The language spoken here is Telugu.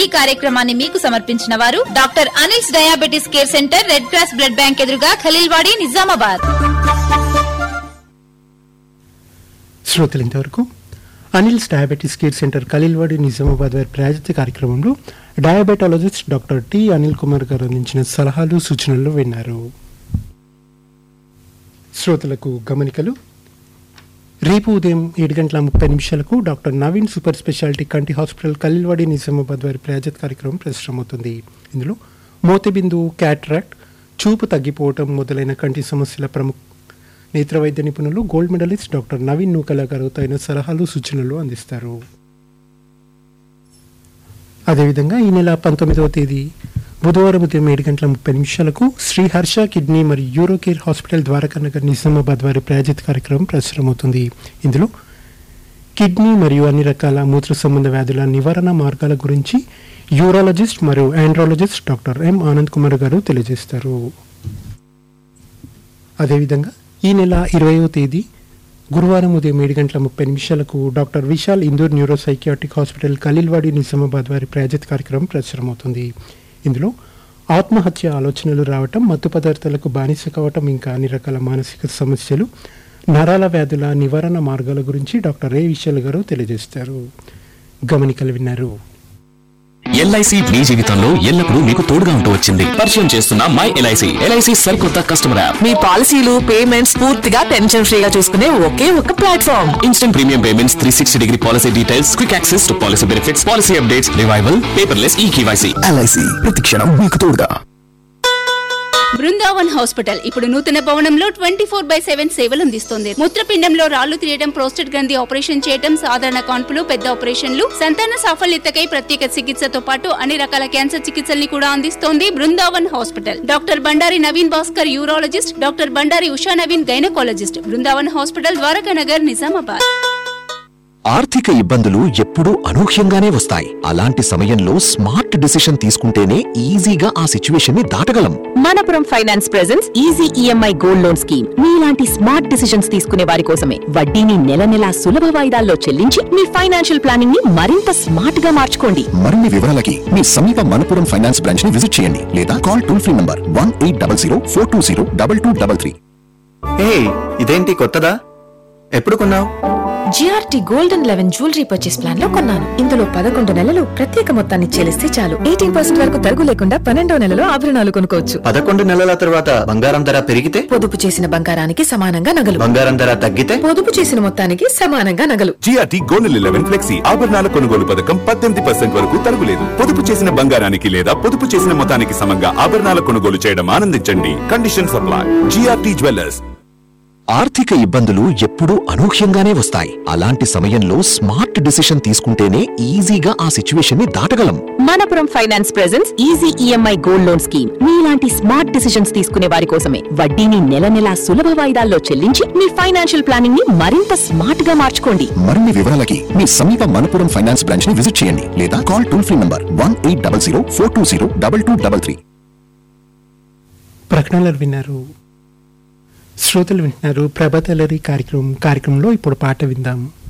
ఈ కార్యక్రమాన్ని మీకు సమర్పించిన వారు doctor Anil's diabetes care centre red cross blood bank ఎదురుగా ఖలీల్వాడి నిజామాబాద్ శ్రోతలు ఇంతవరకు Anil's diabetes care centre Khaleelwadi Nizamabad వారి ప్రాయోజిత కార్యక్రమంలో diabetologist doctor T Anil Kumar garu అందించిన సలహాలు సూచనలు విన్నారు శ్రోతలకు గమనికలు రేపు ఉదయం ఏడు గంటల ముప్పై నిమిషాలకు డాక్టర్ నవీన్ సూపర్ స్పెషాలిటీ కంటి హాస్పిటల్ కలీల్వాడి నిజామాబాద్ వారి ప్రాయోజిత కార్యక్రమం ప్రసారమవుతుంది ఇందులో మోతిబిందు క్యాట్రాక్ట్ చూపు తగ్గిపోవటం మొదలైన కంటి సమస్యల ప్రముఖ నేత్ర వైద్య నిపుణులు gold medalist doctor Naveen Nookala garu తగిన సలహాలు సూచనలు అందిస్తారు అదేవిధంగా ఈ నెల పంతొమ్మిదవ తేదీ బుధవారం ఉదయం ఏడు గంటల ముప్పై నిమిషాలకు శ్రీ హర్ష కిడ్నీ మరియు uro care hospital Dwaraka Nagar Nizamabad వారి ప్రాయోజిత కార్యక్రమం ప్రసారమవుతుంది ఇందులో కిడ్నీ మరియు అన్ని రకాల మూత్ర సంబంధ వ్యాధుల నివారణ మార్గాల గురించి యూరాలజిస్ట్ మరియు andrologist doctor M Anand Kumar garu తెలియజేస్తారు అదేవిధంగా ఈ నెల ఇరవయో తేదీ గురువారం ఉదయం ఏడు గంటల ముప్పై నిమిషాలకు doctor Vishal Indur neuro psychiatric hospital Khaleelwadi Nizamabad వారి ప్రాయోజిత కార్యక్రమం ప్రసారమవుతుంది ఇందులో ఆత్మహత్య ఆలోచనలు రావటం మత్తు పదార్థాలకు బానిస కావటం ఇంకా అన్ని రకాల మానసిక సమస్యలు నరాల వ్యాధుల నివారణ మార్గాల గురించి డాక్టర్ ఏ విశాల్ గారు తెలియజేస్తారు గమనికలు విన్నారు ఎల్ఐసి మీ జీవితంలో ఎల్లప్పుడూ మీకు తోడుగా ఉంటూ వచ్చింది పరిచయం చేస్తున్న మై ఎల్ఐసి ఎల్ఐసి సరికొత్త కస్టమర్ యాప్ మీ పాలసీలు పేమెంట్స్ పూర్తిగా టెన్షన్ ఫ్రీగా చూసుకునే ఒకే ఒక platform instant premium payments three sixty degree policy details quick access to policy benefits policy updates revival paperless e KYC LIC ప్రతిక్షణం మీకు తోడుగా బృందావన్ హాస్పిటల్ ఇప్పుడు నూతన భవనంలో ట్వంటీ ఫోర్ బై సెవెన్ సేవలు అందిస్తుంది మూత్రపిండంలో రాళ్లు తీయడం ప్రోస్టేట్ గ్రంథి ఆపరేషన్ చేయడం సాధారణ కాన్పులు పెద్ద ఆపరేషన్లు సంతాన సాఫల్యతకై ప్రత్యేక చికిత్సతో పాటు అన్ని రకాల క్యాన్సర్ చికిత్సల్ని కూడా అందిస్తోంది Brindavan hospital doctor Bandari Naveen Bhaskar urologist doctor Bandari Usha Naveen gynaecologist Brindavan hospital Dwaraka Nagar Nizamabad ఆర్థిక ఇబ్బందులు ఎప్పుడూ అనూహ్యంగానే వస్తాయి అలాంటి సమయంలో స్మార్ట్ డిసిషన్ తీసుకుంటేనే ఈజీగా ఆ సిచ్యువేషన్ ని దాటగలం Manappuram finance presents easy EMI gold loan scheme మీలాంటి స్మార్ట్ డిసిషన్స్ తీసుకునే వారి కోసమే వడ్డీని నెల నెలా సులభ వాయిదాల్లో చెల్లించి మీ ఫైనాన్షియల్ ప్లానింగ్ ని మరింత స్మార్ట్ గా మార్చుకోండి మరిన్ని వివరాలకి మీ సమీప మనపురం ఫైనాన్స్ బ్రాంచ్ ని విజిట్ చేయండి లేదా call toll free number one eight double zero four two zero double two double three ఏ ఇదేంటి కొత్తదా ఎప్పుడు కొన్నావు GRT golden eleven jewellery purchase plan లో కొన్నాను ఇందులో పదకొండు నెలలు ప్రత్యేక మొత్తాన్ని చెల్లిస్తే చాలు ఎయిటీన్ పర్సెంట్ వరకు తరుగు లేకుండా పన్నెండో నెలలో ఆభరణాలు కొనుక్కోవచ్చు పదకొండు నెలల తర్వాత బంగారం ధర పెరిగితే పొదుపు చేసిన బంగారానికి సమానంగా నగలు బంగారం ధర తగ్గితే పొదుపు చేసిన మొత్తానికి సమానంగా నగలు జిఆర్టీ గోల్డ్ లెవెన్ ఫ్లెక్సీ ఆభరణాల కొనుగోలు పథకం పద్దెనిమిది పర్సెంట్ వరకు తరుగులేదు పొదుపు చేసిన బంగారానికి లేదా పొదుపు చేసిన మొత్తానికి సమంగా ఆభరణాల కొనుగోలు చేయడం ఆనందించండి కండిషన్ సప్లై జిఆర్టీ జ్యువెలర్స్ ఆర్థిక ఇబ్బందులు ఎప్పుడూ అనూహ్యంగానే వస్తాయి అలాంటి సమయంలో స్మార్ట్ డిసిషన్ తీసుకుంటేనే ఈజీగా ఆ సిచ్యువేషన్ ని దాటగలం Manappuram finance presents easy EMI gold loan scheme మీలాంటి స్మార్ట్ డిసిషన్స్ తీసుకునే వారి కోసమే వడ్డీని నెల నెలా సులభ వాయిదాల్లో చెల్లించి మీ ఫైనాన్షియల్ ప్లానింగ్ ని మరింత స్మార్ట్ గా మార్చుకోండి మరిన్ని వివరాలకి మీ సమీప మనపురం ఫైనాన్స్ బ్రాంచ్ ని విజిట్ చేయండి లేదా call toll free number one eight double zero four two zero double two double three ప్రకటనలు విన్నారు శ్రోతలు వింటున్నారు ప్రభాతలరి కార్యక్రమం కార్యక్రమంలో ఇప్పుడు పాట విందాం